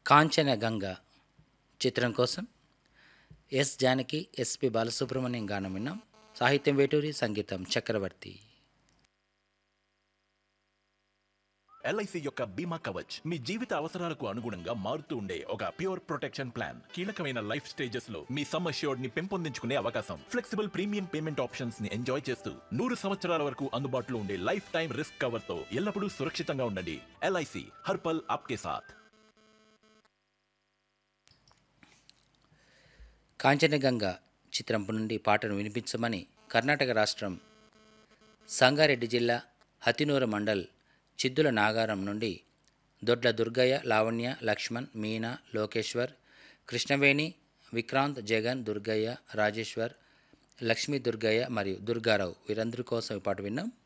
కాంచన గంగ చిత్రం కోసం yes Janaki SP Balasubrahmanyam గానం విన్నాం సాహిత్యం వేటూరి సంగీతం చక్రవర్తి ఎల్ఐసి యొక్క బీమా కవచ్ మీ జీవిత అవసరాలకు అనుగుణంగా మారుతూ ఉండే ఒక ప్యూర్ ప్రొటెక్షన్ ప్లాన్ కీలకమైన లైఫ్ స్టేజెస్ లో మీ సమ్ అష్యూర్డ్ ని పెంపొందించుకునే అవకాశం ఫ్లెక్సిబుల్ ప్రీమియం పేమెంట్ ఆప్షన్స్ ని ఎంజాయ్ చేస్తూ నూరు సంవత్సరాల వరకు అందుబాటులో ఉండే లైఫ్ టైం రిస్క్ కవర్ తో ఎల్లప్పుడూ సురక్షితంగా ఉండండి ఎల్ఐసి హర్పల్ ఆప్కే సాథ్ కాంచనగంగ చిత్రం నుండి పాటను వినిపించమని కర్ణాటక రాష్ట్రం సంగారెడ్డి జిల్లా హతినూర మండల్ చిద్దుల నాగారం నుండి దొడ్ల దుర్గయ్య లావణ్య లక్ష్మణ్ మీనా లోకేశ్వర్ కృష్ణవేణి విక్రాంత్ జగన్ దుర్గయ్య రాజేశ్వర్ లక్ష్మీ దుర్గయ్య మరియు దుర్గారావు వీరందరి కోసం ఈ పాట విన్నాం